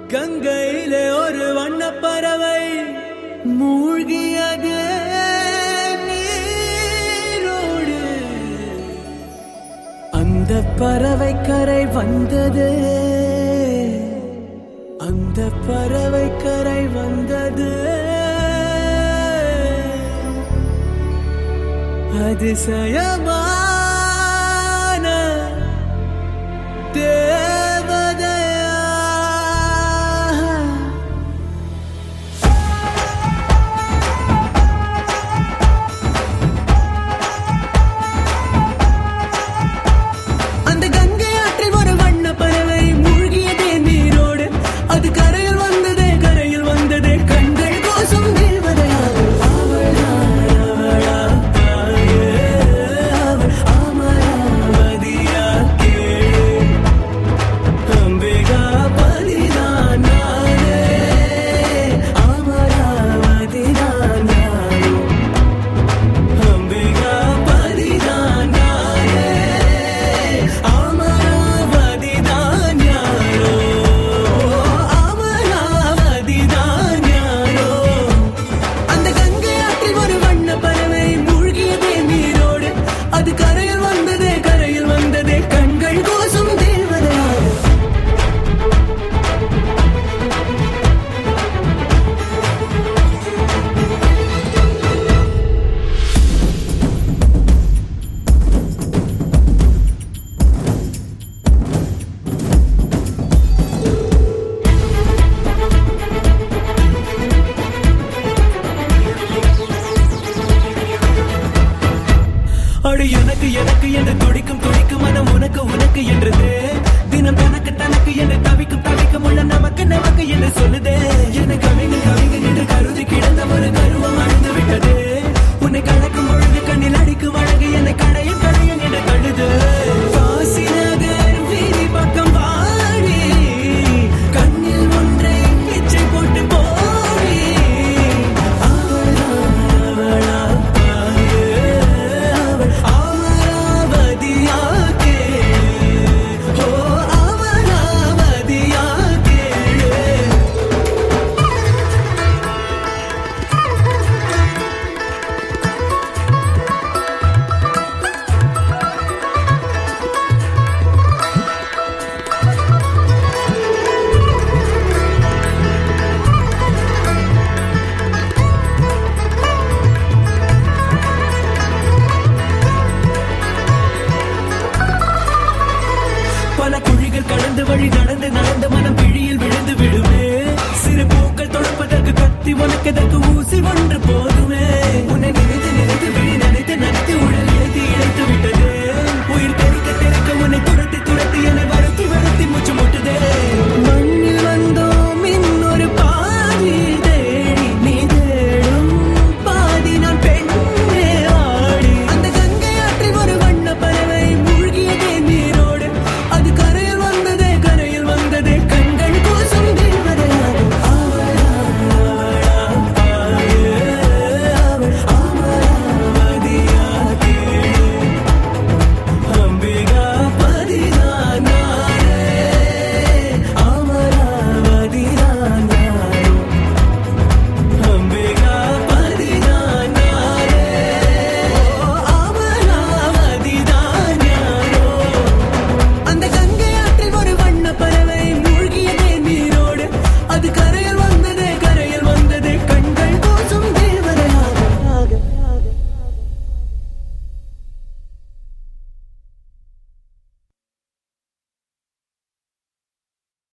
கங்கையிலே ஒரு வண்ணப் பறவை மூழ்கியது நீரோடு அந்த பறவை கரை வந்தது அந்த பறவை கரை வந்தது அதிசயமான தேவதையா அந்த கங்கை ஆற்றில் ஒரு வண்ண பறவை மூழ்கியதே நீரோடு அது கரையில் வந்ததே கரையில் வந்ததே கண்கள் கோசம் தேவதையாக அவளா அவளா தாயே அவள் அமராவதியா கேளு அம்பிகா பதிதான் நானே அமராவதிதான் நானே அம்பிகா பதிதான் நானே அமராவதிதான் யாரோ அமராவதிதான் யாரோ அந்த கங்கை ஆற்றில் ஒரு வண்ண பறவை மூழ்கியதே நீரோடு அது கரையில் வந்ததே கரையில் வந்ததே கண்கள் கோசம் தேவதையாக அடு எனக்கு எனக்கு என்று துடிக்கும் துடிக்கும் மனம் உனக்கு உனக்கு என்றது தினம் தனக்கு தனக்கு என்று தவிக்கும் தவிக்கும் உள்ள நமக்கு நமக்கு என்று சொல்லுதே என கவிஞர் கவிஞர் என்று கருதி கிடந்த ஒரு கருவம் அழிந்து விட்டது உன்னை கலக்கும் பொழுது கண்ணில் அடிக்கும் அழகு என்னை கடையும் கடையும் என்று தழுது காசி நகர் வீதி பக்கம் வாடி கண்ணில் ஒன்றை பிச்சை போட்டு போடி அவளா அவளா தாயே அவள் அமராவதியா கேளு ஓ அமராவதியா கேளு பல குழிகள் கடந்து வழி நடந்து நடந்து மனம் பிழியில் விழுந்து விடுமே சிறு பூக்கள் தொடுப்பதற்கு கத்தி உனக்கதற்கு ஊசி ஒன்று போதுமே உன்னை நினைத்து நினைத்து விழி நினைத்து நினைத்து உடல் இழைத்து இழைத்து விட்டது